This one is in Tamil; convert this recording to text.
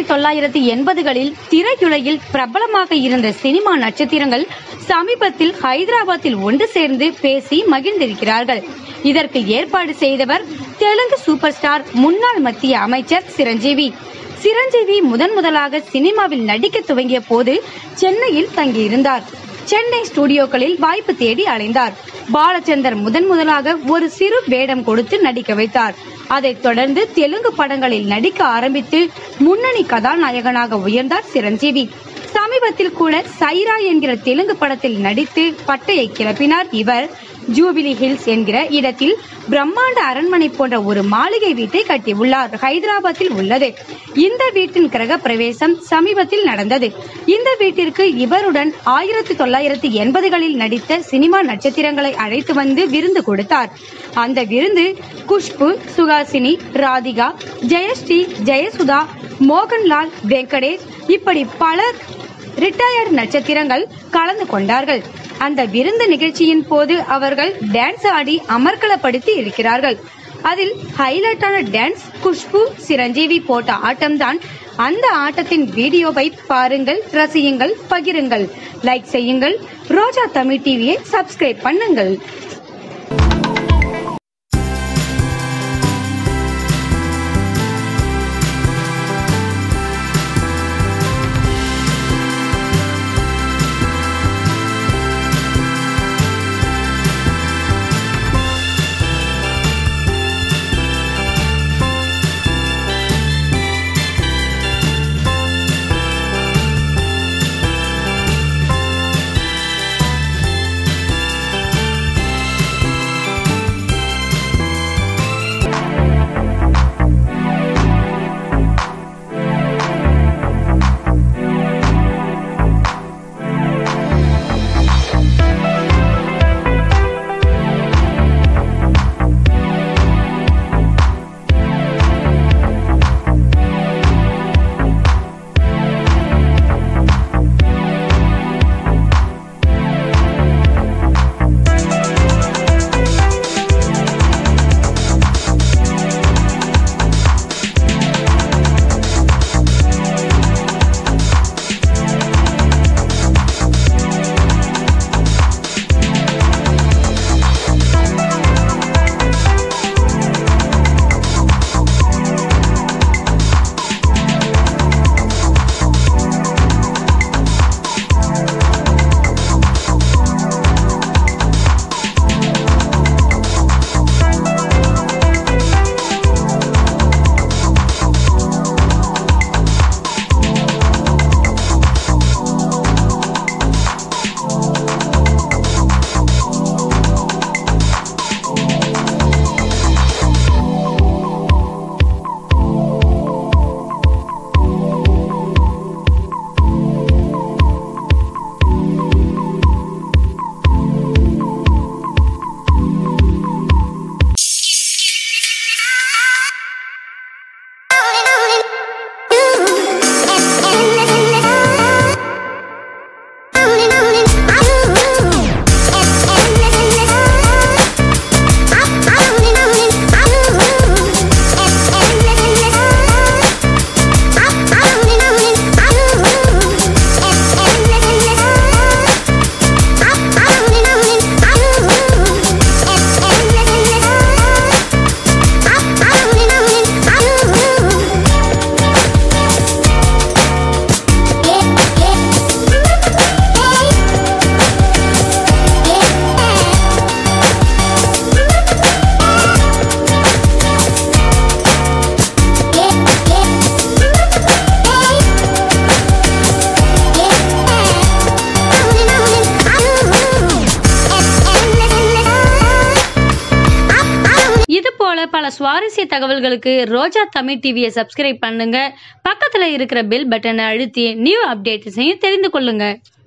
தொள்ளாயிரத்தி எண்பதுகளில் திரையுலகில் பிரபலமாக இருந்த சினிமா நட்சத்திரங்கள் சமீபத்தில் ஹைதராபாத்தில் ஒன்று சேர்ந்து பேசி மகிழ்ந்திருக்கிறார்கள் இதற்கு ஏற்பாடு செய்தவர் தெலுங்கு சூப்பர் ஸ்டார் முன்னாள் மத்திய அமைச்சர் சிரஞ்சீவி சிரஞ்சீவி முதன் முதலாக சினிமாவில் நடிக்க துவங்கிய போது சென்னையில் தங்கியிருந்தார் சென்னை ஸ்டுடியோக்களில் வாய்ப்பு தேடி அலைந்தார் பாலச்சந்தர் முதன் முதலாக ஒரு சிறு வேடம் கொடுத்து நடிக்க வைத்தார் அதைத் தொடர்ந்து தெலுங்கு படங்களில் நடிக்க ஆரம்பித்து முன்னணி கதாநாயகனாக உயர்ந்தார் சிரஞ்சீவி சமீபத்தில் கூட சைரா என்கிற தெலுங்கு படத்தில் நடித்து பட்டையை கிளப்பினார் இவர் ஜூபிலி ஹில்ஸ் என்கிற இடத்தில் பிரம்மாண்ட அரண்மனை போன்ற ஒரு மாளிகை வீட்டை கட்டியுள்ளார் ஹைதராபாத்தில் உள்ளது இந்த வீட்டின் கிரக பிரவேசம் சமீபத்தில் நடந்தது இந்த வீட்டிற்கு இவருடன் ஆயிரத்தி தொள்ளாயிரத்தி எண்பதுகளில் நடித்த சினிமா நட்சத்திரங்களை அழைத்து வந்து விருந்து கொடுத்தார் அந்த விருந்து குஷ்பு சுகாசினி ராதிகா ஜெயஸ்ரீ ஜெயசுதா மோகன்லால் வெங்கடேஷ் இப்படி பலர் ரிட்டையர்ட் நட்சத்திரங்கள் கலந்து கொண்டார்கள் அந்த விருந்து நிகழ்ச்சியின் போது அவர்கள் டான்ஸ் ஆடி அமர்க்கலப்படுத்தி இருக்கிறார்கள் அதில் ஹைலைட்டான டான்ஸ் குஷ்பு சிரஞ்சீவி போட்ட ஆட்டம்தான் அந்த ஆட்டத்தின் வீடியோவை பாருங்கள் ரசியுங்கள் பகிருங்கள் லைக் செய்யுங்கள் ரோஜா தமிழ் டிவியை சப்ஸ்கிரைப் பண்ணுங்கள் இது போல பல சுவாரஸ்ய தகவல்களுக்கு ரோஜா தமிழ் டிவியை சப்ஸ்கிரைப் பண்ணுங்க பக்கத்துல இருக்கிற பெல் பட்டனை அழுத்தி நியூ அப்டேட்ஸையும் தெரிந்து கொள்ளுங்க